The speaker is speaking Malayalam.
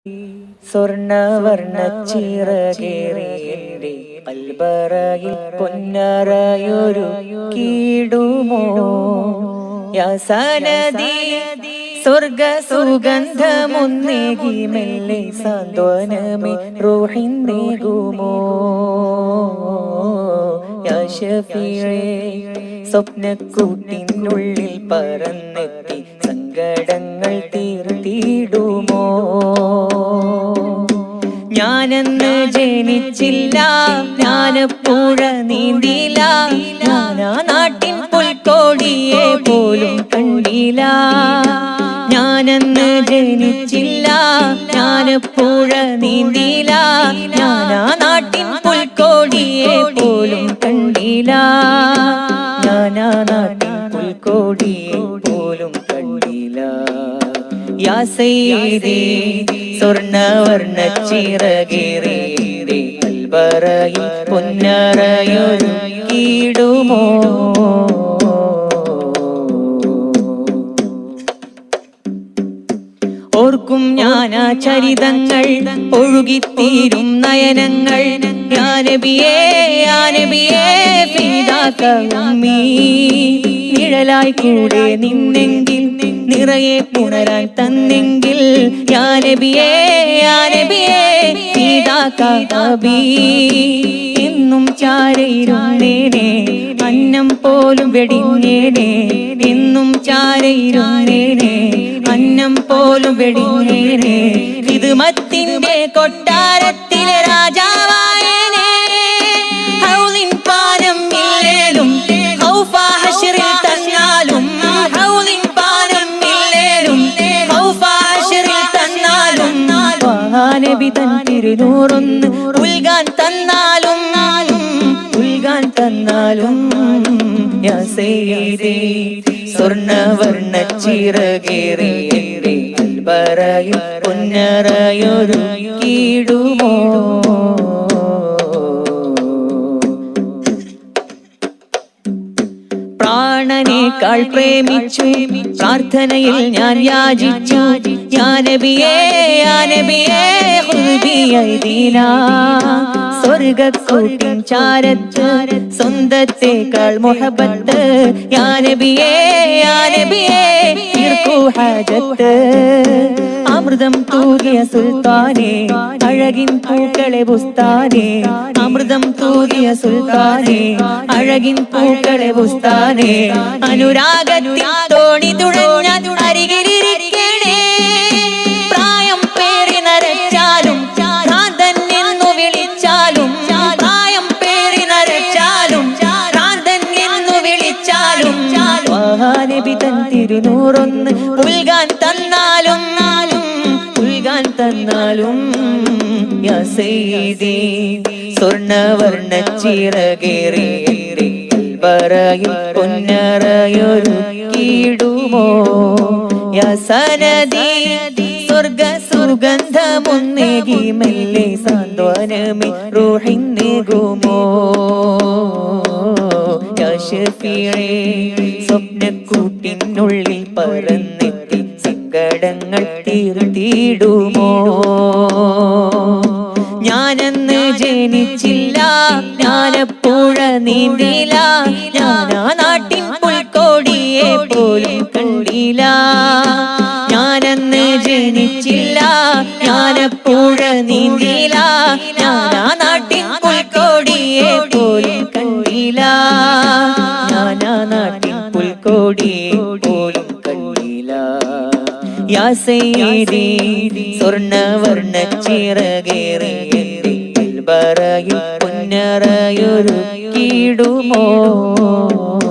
സ്വർണവർണ്ണ ചിറകേറി എന്റെ കൽബറയിൽ പൊന്നറയൊരു കീടുമോ യാസനദി സ്വർഗ സുഗന്ധമൊന്നേകി മെല്ലെ സാന്ത്വനമേ റൂഹിന്നേകുമോ യാ ഷഫീഴേ സ്വപ്നക്കൂട്ടിനുള്ളിൽ പറന്നെത്തി സങ്കടങ്ങൾ തീർത്തിടുമോ ഞാനെന്ന് ജനിച്ചില്ല ഞാനപ്പുഴ നീന്തില്ല ഞാനാ നാട്ടിൻ പുൽക്കോടിയെ പോലും കണ്ടില്ല ഞാനെന്ന് ജനിച്ചില്ല ഞാനപ്പുഴ നീന്തില്ല ഞാനാ നാട്ടിൻ പുൽക്കോടിയെ പോലും കണ്ടില്ല ഞാനാ നാട്ടിൻ പുൽക്കോടിയെ പോലും കണ്ടില്ല യാ സയ്യിദി സ്വർണവർണ്ണ ചിറകേറി കൽബറയിൽ പൊന്നറയൊരു കീടുമോ ഓർക്കും ഞാൻ ആ ചരിതങ്ങൾ ഒഴുകിത്തീരും നയനങ്ങൾ യാനബിയേ യാനബിയേ ഫീദാക ഉമ്മീ നിഴലായി കൂടെ നിന്നെങ്കിൽ നിറയെ പുണരാൻ തന്നെങ്കിൽ യാനബിയേ യാനബിയേ ഫീദാക നബീ എന്നും ചാരയിരുന്നേനെ അന്നം പോലും വെടിഞ്ഞേനെ എന്നും ചാരയിരുന്നേനെ അന്നം പോലും വെടിഞ്ഞേനെ ഇത് മത്തിന്റെ കൊട്ടാരത്തിലെ രാജാവായനെ ഹൗലിൻ പാനം ഇല്ലേലും ഹൗഫ ഹശ്റിൽ തന്നാലും ഹൗലിൻ പാനം ഇല്ലേലും ഹൗഫ ഹശ്റിൽ തന്നാലും നബി തൻ തിരുനൂറൊന്ന് ഉൽകാൻ തന്നാലും ഉൽകാൻ തന്നാലും യാ സയ്യിദി സ്വർണവർണ്ണ ചിറകേറി എന്റെ കൽബറയിൽ പൊന്നറയൊരു കീടുമോ പ്രാണനേക്കാൾ പ്രേമിച്ചു പ്രാർത്ഥനയിൽ ഞാൻ യാചിച്ചു യാനബിയേ യാനബിയേ ഹുദീന സ്വർഗക്കൂട്ടിൻ ചാരത്ത് സ്വന്തത്തേക്കാൾ മുഹബത്ത് യാനബിയേ യാനബിയേ തീർക്കൂ ഹാജത്ത് അമൃതം തൂകിയ സുൽത്താനെ അഴകിൻ പൂക്കളെ ബുസ്താനെ അമൃതം തൂകിയ സുൽത്താനെ അഴകിൻ പൂക്കളെ ബുസ്താനെ അനുരാഗത്തിൽ തോണി തുഴഞ്ഞ അരികിലിരിക്കണേ പ്രായം പേറി നരച്ചാലും ഭ്രാന്തൻ എന്നു വിളിച്ചാലും പ്രായം പേറി നരച്ചാലും ഭ്രാന്തൻ എന്നു വിളിച്ചാലും മഹാനബി തൻ തിരുനൂറൊന്ന് ഉൽകാൻ തന്നാലും ഉൽകാൻ തന്നാലും യാ സയ്യിദി സ്വർണവർണ്ണ ചിറകേറി എന്റെ കൽബറയിൽ പൊന്നറയൊരു കീടുമോ യാ സനദി സ്വർഗ സുഗന്ധമൊന്നേകി മെല്ലെ സാന്ത്വനമേ റൂഹിന്നേകുമോ യാ ഷഫീഴേ സ്വപ്നക്കൂട്ടിനുള്ളിൽ പറന്നെത്തി സങ്കടങ്ങൾ തീർത്തിടുമോ ഞാനെന്ന് ജനിച്ചില്ല ഞാനപ്പുഴ നീന്തില്ല ഞാനാ നാട്ടിൻ പുൽക്കോടിയെ പോലും കണ്ടില്ല ഞാനെന്ന് ജനിച്ചില്ല ഞാനപ്പുഴ നീന്തില്ല ഞാനാ നാട്ടിൻ പുൽക്കോടിയെ പോലും കണ്ടില്ല ഞാനാ നാട്ടിൻ പുൽക്കോടിയെ പോലും കണ്ടില്ല യാ സയ്യിദി സ്വർണവർണ്ണ ചിറകേറി എന്റെ കൽബറയിൽ പൊന്നറയൊരു കീടുമോ